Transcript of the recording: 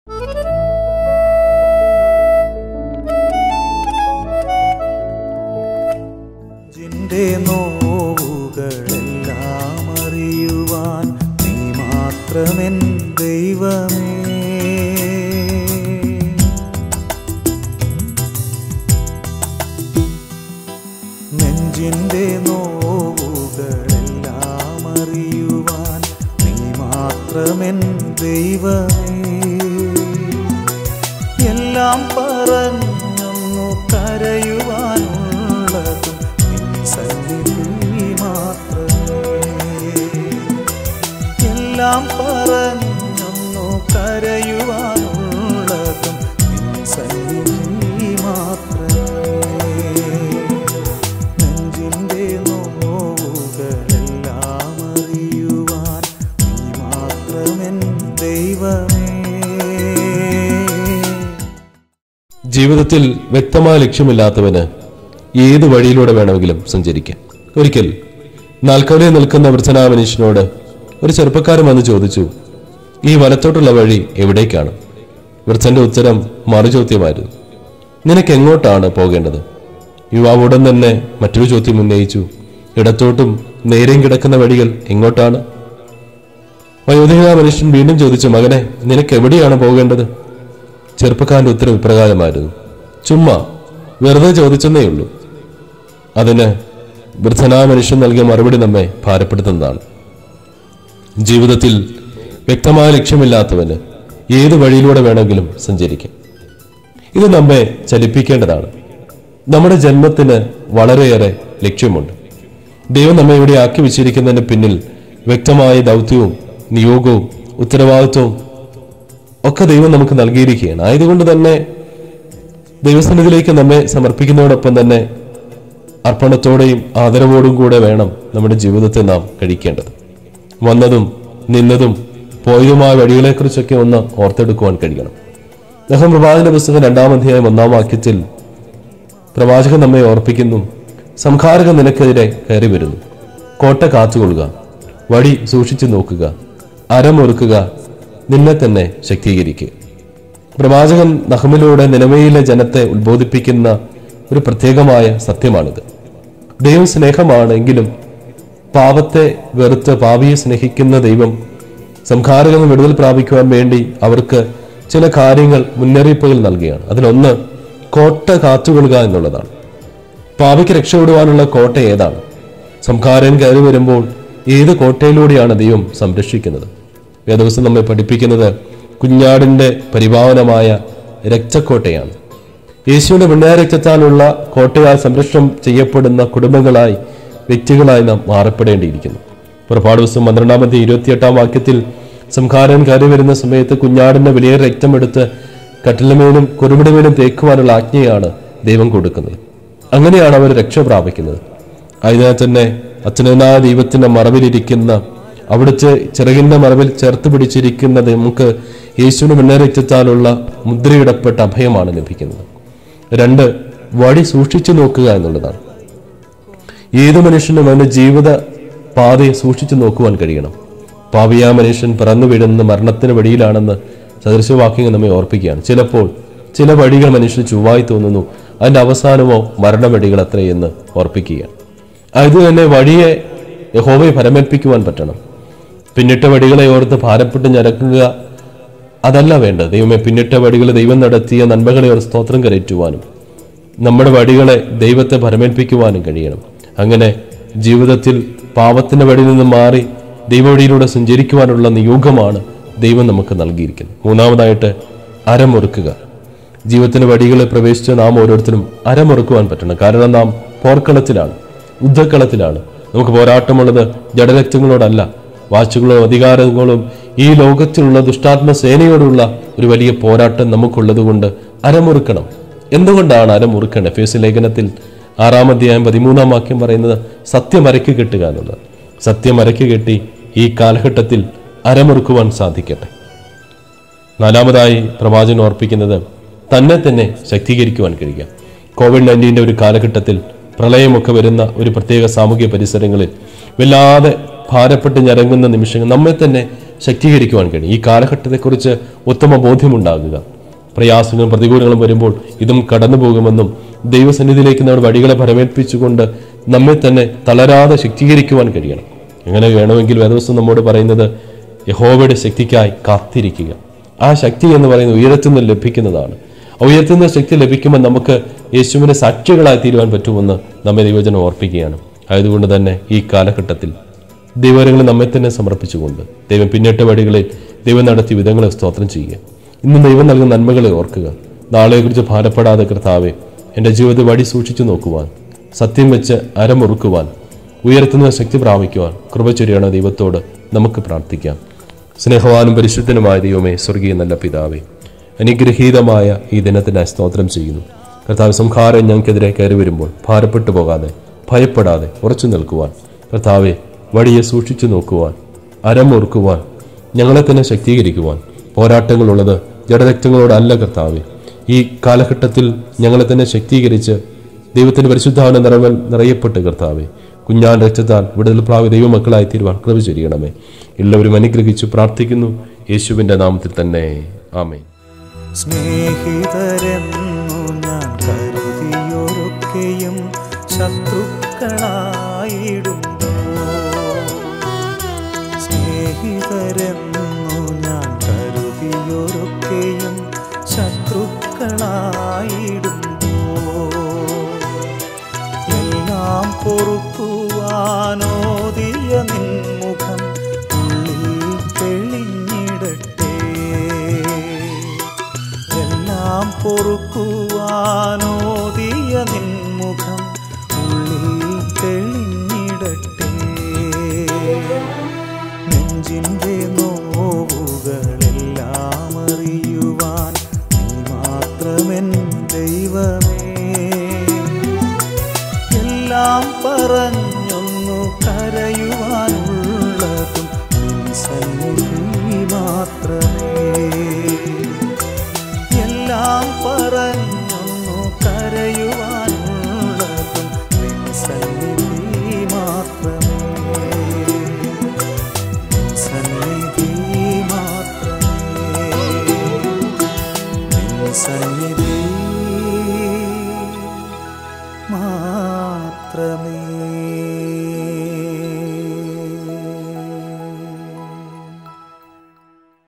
ജിന്റെ നോവുകളെല്ലാം അറിയുവാൻ നീ മാത്രമെൻ ദൈവമേ നെഞ്ചിന്റെ നോവുകളെല്ലാം അറിയുവാൻ നീ മാത്രമെൻ ദൈവമേ എല്ലാം പറഞ്ഞൊന്നു കരയുവാനുള്ളതും നിൻ സന്നിധി മാത്രമേ എല്ലാം പറഞ്ഞൊന്നു കരയുവാനുള്ളതും നിൻ സന്നിധി മാത്രമേ നെഞ്ചിൻ്റെ നോവുകളെല്ലാം അറിയുവാൻ നീ മാത്രമെൻ ദൈവമേ ജീവിതത്തിൽ വ്യക്തമായ ലക്ഷ്യമില്ലാത്തവന് ഏത് വഴിയിലൂടെ വേണമെങ്കിലും സഞ്ചരിക്കാം ഒരിക്കൽ നാൽക്കവലയിൽ നിൽക്കുന്ന വൃദ്ധനാ മനുഷ്യനോട് ഒരു ചെറുപ്പക്കാരൻ വന്ന് ചോദിച്ചു ഈ വലത്തോട്ടുള്ള വഴി എവിടേക്കാണ് വൃദ്ധന്റെ ഉത്തരം മറുചോദ്യമായിരുന്നു നിനക്ക് എങ്ങോട്ടാണ് പോകേണ്ടത് യുവാവ് ഉടൻ തന്നെ മറ്റൊരു ചോദ്യം ഉന്നയിച്ചു ഇടത്തോട്ടും നേരെയും കിടക്കുന്ന വഴികൾ എങ്ങോട്ടാണ് വയോധിക മനുഷ്യൻ വീണ്ടും ചോദിച്ചു മകനെ നിനക്ക് എവിടെയാണ് പോകേണ്ടത് ചെറുപ്പക്കാരന്റെ ഉത്തരം ഇപ്രകാരമായിരുന്നു ചുമ്മാ വെറുതെ ചോദിച്ചെന്നേ ഉള്ളൂ അതിന് വൃദ്ധനായ മനുഷ്യൻ നൽകിയ മറുപടി നമ്മെ ഭാരപ്പെടുത്തുന്നതാണ് ജീവിതത്തിൽ വ്യക്തമായ ലക്ഷ്യമില്ലാത്തവന് ഏത് വഴിയിലൂടെ വേണമെങ്കിലും സഞ്ചരിക്കാം ഇത് നമ്മെ ചലിപ്പിക്കേണ്ടതാണ് നമ്മുടെ ജന്മത്തിന് വളരെയേറെ ലക്ഷ്യമുണ്ട് ദൈവം നമ്മെ ഇവിടെ ആക്കി വെച്ചിരിക്കുന്നതിന് പിന്നിൽ വ്യക്തമായ ദൗത്യവും നിയോഗവും ഉത്തരവാദിത്വവും ഒക്കെ ദൈവം നമുക്ക് നൽകിയിരിക്കുകയാണ് ആയതുകൊണ്ട് തന്നെ ദൈവസന്നിധിയിലേക്ക് നമ്മെ സമർപ്പിക്കുന്നതോടൊപ്പം തന്നെ അർപ്പണത്തോടെയും ആദരവോടും കൂടെ വേണം നമ്മുടെ ജീവിതത്തെ നാം കഴിക്കേണ്ടത് വന്നതും നിന്നതും പോയതുമായ വഴികളെക്കുറിച്ചൊക്കെ ഒന്ന് ഓർത്തെടുക്കുവാൻ കഴിയണം നഹം പ്രവാചക പുസ്തകം രണ്ടാം അധ്യായം ഒന്നാം വാക്യത്തിൽ പ്രവാചകൻ നമ്മെ ഓർപ്പിക്കുന്നു സംഹാരകൻ നിനക്കെതിരെ കയറി വരുന്നു കോട്ട കാത്തുകൊള്ളുക വഴി സൂക്ഷിച്ചു നോക്കുക അരമൊറുക്കുക നിന്നെ തന്നെ ശക്തീകരിക്കുക പ്രവാചകൻ നഹമിലൂടെ നിലവയിലെ ജനത്തെ ഉത്ബോധിപ്പിക്കുന്ന ഒരു പ്രത്യേകമായ സത്യമാണിത് ദൈവം സ്നേഹമാണെങ്കിലും പാപത്തെ വെറുത്ത് പാപിയെ സ്നേഹിക്കുന്ന ദൈവം സംഹാരകൻ വിടുതൽ പ്രാപിക്കുവാൻ വേണ്ടി അവർക്ക് ചില കാര്യങ്ങൾ മുന്നറിയിപ്പുകൾ നൽകുകയാണ് അതിലൊന്ന് കോട്ട കാത്തുകൊള്ളുക എന്നുള്ളതാണ് പാപിക്ക് രക്ഷപ്പെടുവാനുള്ള കോട്ട ഏതാണ് സംഹാരൻ കയറി വരുമ്പോൾ ഏത് കോട്ടയിലൂടെയാണ് ദൈവം സംരക്ഷിക്കുന്നത് വേദവസം നമ്മെ പഠിപ്പിക്കുന്നത് കുഞ്ഞാടിന്റെ പരിപാവനമായ രക്തക്കോട്ടയാണ് യേശുവിന്റെ വെണ്ണാരക്തത്താലുള്ള കോട്ടയാൽ സംരക്ഷണം ചെയ്യപ്പെടുന്ന കുടുംബങ്ങളായി വ്യക്തികളായി നാം മാറപ്പെടേണ്ടിയിരിക്കുന്നു പുറപ്പാട് ദിവസം പന്ത്രണ്ടാമത്തെ ഇരുപത്തിയെട്ടാം വാക്യത്തിൽ സംഹാരൻ കയറി വരുന്ന സമയത്ത് കുഞ്ഞാടിന്റെ വലിയ രക്തമെടുത്ത് കട്ടിലുമേലും കുറുമിടുമേലും തേക്കുവാനുള്ള ആജ്ഞയാണ് ദൈവം കൊടുക്കുന്നത് അങ്ങനെയാണ് അവർ രക്ഷ പ്രാപിക്കുന്നത് അതിനാൽ തന്നെ അച്ഛനായ ദൈവത്തിന്റെ മറവിലിരിക്കുന്ന അവിടുത്തെ ചിറകിന്റെ മറവിൽ ചേർത്ത് പിടിച്ചിരിക്കുന്ന നമുക്ക് യേശുവിന് മുന്നേറിച്ചത്താലുള്ള മുദ്രയിടപ്പെട്ട അഭയമാണ് ലഭിക്കുന്നത് രണ്ട് വഴി സൂക്ഷിച്ചു നോക്കുക എന്നുള്ളതാണ് ഏത് മനുഷ്യനും അവന്റെ ജീവിത പാതയെ സൂക്ഷിച്ചു നോക്കുവാൻ കഴിയണം പാപിയാ മനുഷ്യൻ പറന്നു വീഴുന്ന മരണത്തിന് വഴിയിലാണെന്ന് സദൃശവാക്യങ്ങൾ നമ്മെ ഓർപ്പിക്കുകയാണ് ചിലപ്പോൾ ചില വഴികൾ മനുഷ്യന് ചൊവ്വായി തോന്നുന്നു അതിന്റെ അവസാനമോ മരണവഴികൾ അത്രയെന്ന് ഓർപ്പിക്കുകയാണ് അത് തന്നെ വഴിയെ യഹോവയെ ഫലമേൽപ്പിക്കുവാൻ പറ്റണം പിന്നിട്ട വഴികളെ ഓർത്ത് ഭാരപ്പെട്ട് ഞരക്കുക അതല്ല വേണ്ടത് ദൈവമേ പിന്നിട്ട വഴികൾ ദൈവം നടത്തിയ നന്മകളെ ഒരു സ്തോത്രം കരയറ്റുവാനും നമ്മുടെ വഴികളെ ദൈവത്തെ ഭരമേൽപ്പിക്കുവാനും കഴിയണം അങ്ങനെ ജീവിതത്തിൽ പാപത്തിന്റെ വഴിയിൽ നിന്ന് മാറി ദൈവവഴിയിലൂടെ സഞ്ചരിക്കുവാനുള്ള നിയോഗമാണ് ദൈവം നമുക്ക് നൽകിയിരിക്കുന്നത് മൂന്നാമതായിട്ട് അരമൊറുക്കുക ജീവിതത്തിന്റെ വഴികളിൽ പ്രവേശിച്ച് നാം ഓരോരുത്തരും അരമൊറുക്കുവാൻ പറ്റണം കാരണം നാം പോർക്കളത്തിലാണ് യുദ്ധക്കളത്തിലാണ് നമുക്ക് പോരാട്ടമുള്ളത് ജഡരക്തങ്ങളോടല്ല വാച്ചുകളും അധികാരങ്ങളും ഈ ലോകത്തിലുള്ള ദുഷ്ടാത്മ സേനയോടുള്ള ഒരു വലിയ പോരാട്ടം നമുക്കുള്ളത് കൊണ്ട് അരമുറുക്കണം എന്തുകൊണ്ടാണ് അരമുറുക്കേണ്ടത് എഫേസ് ലേഖനത്തിൽ ആറാം അധ്യായം പതിമൂന്നാം വാക്യം പറയുന്നത് സത്യമരയ്ക്ക് കെട്ടുക എന്നുള്ളത് സത്യമരയ്ക്ക് കെട്ടി ഈ കാലഘട്ടത്തിൽ അരമുറുക്കുവാൻ സാധിക്കട്ടെ നാലാമതായി പ്രവാചകൻ ഓർപ്പിക്കുന്നത് തന്നെ തന്നെ ശക്തീകരിക്കുവാൻ കഴിയുക കോവിഡ് നയൻറ്റീൻ്റെ ഒരു കാലഘട്ടത്തിൽ പ്രളയമൊക്കെ വരുന്ന ഒരു പ്രത്യേക സാമൂഹിക പരിസരങ്ങളിൽ വല്ലാതെ ഭാരപ്പെട്ട് ഞരങ്ങുന്ന നിമിഷങ്ങൾ നമ്മെ തന്നെ ശക്തീകരിക്കുവാൻ കഴിയും ഈ കാലഘട്ടത്തെക്കുറിച്ച് ഉത്തമ ബോധ്യമുണ്ടാകുക പ്രയാസങ്ങളും പ്രതികൂലങ്ങളും വരുമ്പോൾ ഇതും കടന്നു പോകുമെന്നും ദൈവസന്നിധിയിലേക്ക് നമ്മുടെ വഴികളെ ഫലമേൽപ്പിച്ചുകൊണ്ട് നമ്മെ തന്നെ തളരാതെ ശക്തീകരിക്കുവാൻ കഴിയണം എങ്ങനെ വേണമെങ്കിൽ വേദവസ്തു നമ്മോട് പറയുന്നത് യഹോവയുടെ ശക്തിക്കായി കാത്തിരിക്കുക ആ ശക്തി എന്ന് പറയുന്നത് ഉയരത്തുനിന്ന് ലഭിക്കുന്നതാണ് ആ ഉയർത്തുന്ന ശക്തി ലഭിക്കുമ്പോൾ നമുക്ക് യേശുവിന്റെ സാക്ഷികളായി തീരുവാൻ പറ്റുമെന്ന് നമ്മെ ദൈവജനം ഓർപ്പിക്കുകയാണ് ആയതുകൊണ്ട് തന്നെ ഈ കാലഘട്ടത്തിൽ ദൈവങ്ങൾ നമ്മെ തന്നെ സമർപ്പിച്ചുകൊണ്ട് ദൈവം പിന്നിട്ട വഴികളിൽ ദൈവം നടത്തിയ വിധങ്ങളെ സ്തോത്രം ചെയ്യുക ഇന്ന് ദൈവം നൽകുന്ന നന്മകളെ ഓർക്കുക നാളെക്കുറിച്ച് ഭാരപ്പെടാതെ കർത്താവെ എൻ്റെ ജീവിതത്തെ വഴി സൂക്ഷിച്ചു നോക്കുവാൻ സത്യം വെച്ച് അരമുറുക്കുവാൻ ഉയർത്തുന്ന ശക്തി പ്രാപിക്കുവാൻ കൃപ ചൊരിയണ ദൈവത്തോട് നമുക്ക് പ്രാർത്ഥിക്കാം സ്നേഹവാനും പരിശുദ്ധനുമായ ദൈവമേ സ്വർഗീയ നല്ല പിതാവേ അനുഗ്രഹീതമായ ഈ ദിനത്തിനായി സ്തോത്രം ചെയ്യുന്നു കർത്താവ് സംഹാരം ഞങ്ങൾക്കെതിരെ കയറി വരുമ്പോൾ ഭാരപ്പെട്ടു പോകാതെ ഭയപ്പെടാതെ ഉറച്ചു നിൽക്കുവാൻ കർത്താവെ വഴിയെ സൂക്ഷിച്ചു നോക്കുവാൻ അരമൊറുക്കുവാൻ ഞങ്ങളെ തന്നെ ശക്തീകരിക്കുവാൻ പോരാട്ടങ്ങളുള്ളത് ജഡരക്തങ്ങളോടല്ല കർത്താവെ ഈ കാലഘട്ടത്തിൽ ഞങ്ങളെ തന്നെ ശക്തീകരിച്ച് ദൈവത്തിന്റെ പരിശുദ്ധാവന നിറവൽ നിറയപ്പെട്ട് കർത്താവെ കുഞ്ഞാൻ രക്തത്താൽ വിടുതൽ പ്രാവി ദൈവമക്കളായി തീരുവാൻ കൃപ ചൊരിയണമേ എല്ലാവരും അനുഗ്രഹിച്ചു പ്രാർത്ഥിക്കുന്നു യേശുവിന്റെ നാമത്തിൽ തന്നെ ആമേൻ സ്നേഹിതരെന്നു ഞാൻ കരുതിയൊരൊക്കെയും ശത്രുക്കളായിടുന്നു സ്നേഹിതരെന്നു ഞാൻ കരുതിയൊരൊക്കെയും ശത്രുക്കളായിടുന്നു എല്ലാം പൊറുക്കുവാനോദിയ നിൻമുഖം ഉള്ളിൽ തെളിഞ്ഞിടട്ടെ എല്ലാം പൊറുക്കുവാനോദിയ നിൻമുഖം ഉള്ളിൽ തെളിഞ്ഞിടട്ടെ നെഞ്ചിൻ്റെ നോവുകളെല്ലാം അറിയുവാൻ നീ മാത്രമെൻ ദൈവമേ എല്ലാം പറഞ്ഞൊന്നു കരയുവാനുള്ളതും നിൻ സന്നിധി മാത്രമേ എല്ലാം പറഞ്ഞൊന്നു കരയുവാനുള്ളതും നിൻ സന്നിധി മാത്രമേ നിൻ സന്നിധി മാത്രമേ നിൻ സന്നിധി മാത്രമേ